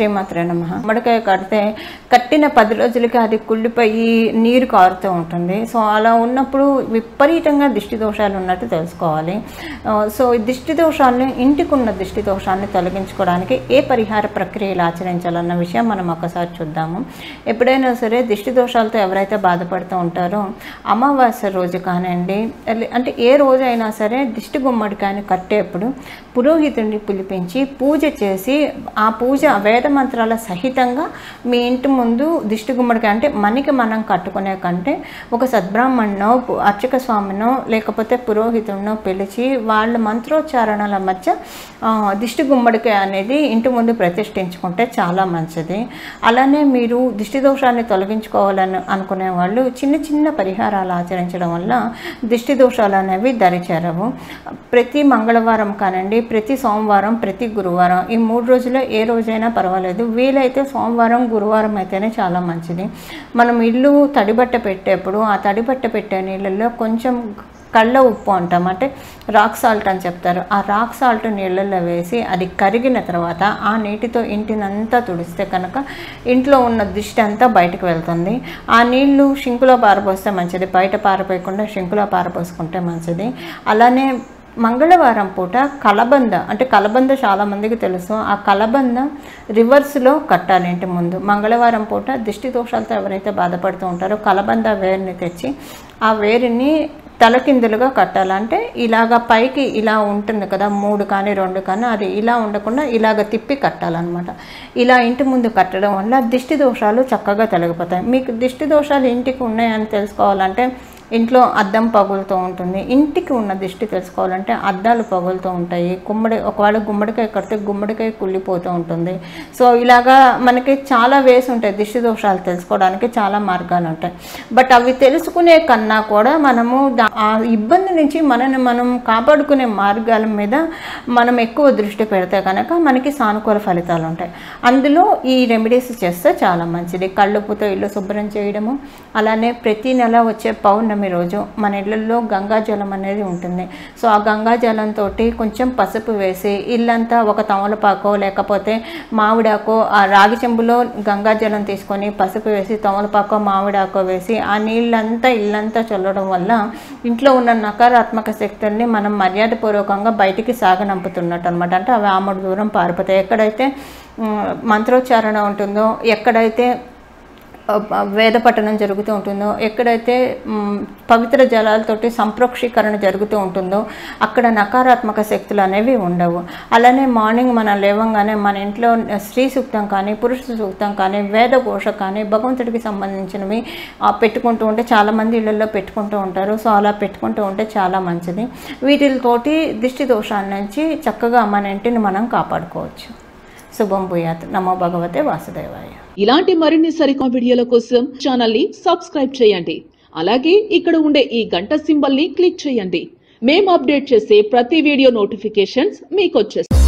శ్రీమాత్రే నమ గుమ్మడికాయ కడితే కట్టిన పది రోజులకి అది కుళ్ళిపోయి నీరు కారుతూ ఉంటుంది సో అలా ఉన్నప్పుడు విపరీతంగా దిష్టి దోషాలు ఉన్నట్టు తెలుసుకోవాలి ఆ, సో ఈ దిష్టి దోషాలని ఇంటికి ఉన్న దిష్టి దోషాన్ని తొలగించుకోవడానికి ఏ పరిహార ప్రక్రియలు ఆచరించాలన్న విషయం మనం ఒకసారి చూద్దాము ఎప్పుడైనా సరే దిష్టి దోషాలతో ఎవరైతే బాధపడుతూ ఉంటారో అమావాస్య రోజు కానివ్వండి లే- అంటే ఏ రోజైనా సరే దిష్టి గుమ్మడికాయని కట్టేప్పుడు పురోహితుడిని పిలిపించి పూజ చేసి ఆ పూజ వేద మంత్రాల సహితంగా మీ ఇంటి ముందు దిష్టి గుమ్మడికాయ అంటే మనకి మనం కట్టుకునే కంటే ఒక సద్బ్రాహ్మణ్ణో పు- అర్చక స్వామినో లేకపోతే పురోహితుడినో పిలిచి వాళ్ళ మంత్రోచ్చారణల మధ్య ఆ, దిష్టి గుమ్మడికాయ అనేది ఇంటి ముందు ప్రతిష్ఠించుకుంటే చాలా మంచిది అలానే మీరు దిష్టి దోషాన్ని తొలగించుకోవాలని అనుకునే వాళ్ళు చిన్న చిన్న పరిహారాలు ఆచరించడం వల్ల దిష్టి దోషాలు అనేవి దరిచేరవు ప్రతి మంగళవారం కానండి ప్రతి సోమవారం ప్రతి గురువారం ఈ మూడు రోజుల్లో ఏ రోజైనా పర్వాలేదు వీలైతే సోమవారం గురువారం అయితేనే చాలా మంచిది మనం ఇల్లు తడిబట్ట పెట్టేప్పుడు ఆ తడిబట్ట పెట్టే నీళ్ళల్లో కొంచెం కళ్ళ ఉప్పు అంటాం అంటే రాక్ సాల్ట్ అని చెప్తారు ఆ రాక్ సాల్ట్ నీళ్ళల్లో వేసి అది కరిగిన తర్వాత ఆ నీటితో ఇంటినంతా తుడిస్తే కనుక ఇంట్లో ఉన్న దిష్టి అంతా బయటకు వెళ్తుంది ఆ నీళ్లు షింకులో పారపోస్తే మంచిది బయట పారపోయకుండా షింకులో పారపోసుకుంటే మంచిది అలానే మంగళవారం పూట కలబంద అంటే కలబంద చాలామందికి తెలుసు ఆ కలబంద రివర్స్లో కట్టాలి ఇంటి ముందు మంగళవారం పూట దిష్టి దోషాలతో ఎవరైతే బాధపడుతూ ఉంటారో కలబంద వేరుని తెచ్చి ఆ వేరుని తలకిందులుగా కట్టాలంటే ఇలాగ పైకి ఇలా ఉంటుంది కదా మూడు కానీ రెండు కానీ అది ఇలా ఉండకుండా ఇలాగ తిప్పి కట్టాలన్నమాట ఇలా ఇంటి ముందు కట్టడం వల్ల దిష్టి దోషాలు చక్కగా తొలగిపోతాయి మీకు దిష్టి దోషాలు ఇంటికి ఉన్నాయని తెలుసుకోవాలంటే ఇంట్లో అద్దం పగులుతూ ఉంటుంది ఇంటికి ఉన్న దిష్టి తెలుసుకోవాలంటే అద్దాలు పగులుతూ ఉంటాయి గుమ్మడి ఒకవేళ గుమ్మడికాయ కడితే గుమ్మడికాయ కుళ్ళిపోతూ ఉంటుంది సో ఇలాగా మనకి చాలా వేసి ఉంటాయి దిష్టి దోషాలు తెలుసుకోవడానికి చాలా మార్గాలు ఉంటాయి బట్ అవి తెలుసుకునే కన్నా కూడా మనము దా- ఆ ఇబ్బంది నుంచి మనని మనం కాపాడుకునే మార్గాల మీద మనం ఎక్కువ దృష్టి పెడితే కనుక మనకి సానుకూల ఫలితాలు ఉంటాయి అందులో ఈ రెమెడీస్ చేస్తే చాలా మంచిది కళ్ళుప్పుతో ఇల్లు శుభ్రం చేయడము అలానే ప్రతి నెల వచ్చే పౌర్ణమి రోజు మన ఇళ్ళల్లో గంగాజలం అనేది ఉంటుంది సో ఆ గంగాజలంతో కొంచెం పసుపు వేసి ఇల్లంతా ఒక తమలపాకో లేకపోతే మామిడాకో ఆ రాగి చెంబులో గంగాజలం తీసుకొని పసుపు వేసి తమలపాకో మామిడాకో వేసి ఆ నీళ్ళంతా ఇల్లంతా చల్లడం వల్ల ఇంట్లో ఉన్న నకారాత్మక శక్తుల్ని మనం మర్యాదపూర్వకంగా బయటికి సాగనంపుతున్నట్టు అనమాట అంటే అవి ఆమడు దూరం పారిపోతాయి ఎక్కడైతే ఉమ్, మంత్రోచ్చారణ ఉంటుందో ఎక్కడైతే ఆ, వేద పఠనం జరుగుతూ ఉంటుందో ఎక్కడైతే మ్, పవిత్ర జలాలతోటి సంప్రోక్షీకరణ జరుగుతూ ఉంటుందో అక్కడ నకారాత్మక శక్తులు అనేవి ఉండవు అలానే మార్నింగ్ మనం లేవంగానే మన ఇంట్లో స్త్రీ సూక్తం కానీ పురుష సూక్తం కానీ వేద ఘోష కానీ భగవంతుడికి సంబంధించినవి ఆ, పెట్టుకుంటూ ఉంటే చాలామంది ఇళ్ళల్లో పెట్టుకుంటూ ఉంటారు సో అలా పెట్టుకుంటూ ఉంటే చాలా మంచిది వీటితోటి దిష్టి దోషాల నుంచి చక్కగా మన ఇంటిని మనం కాపాడుకోవచ్చు శుభం భూయాత్ నమో భగవతే వాసుదేవాయ ఇలాంటి మరిన్ని సరికొత్త వీడియోల కోసం ఛానల్ ని సబ్స్క్రైబ్ చేయండి అలాగే ఇక్కడ ఉండే ఈ గంట సింబల్ ని క్లిక్ చేయండి మేము అప్డేట్ చేసే ప్రతి వీడియో నోటిఫికేషన్స్ మీకు వచ్చేస్తాయి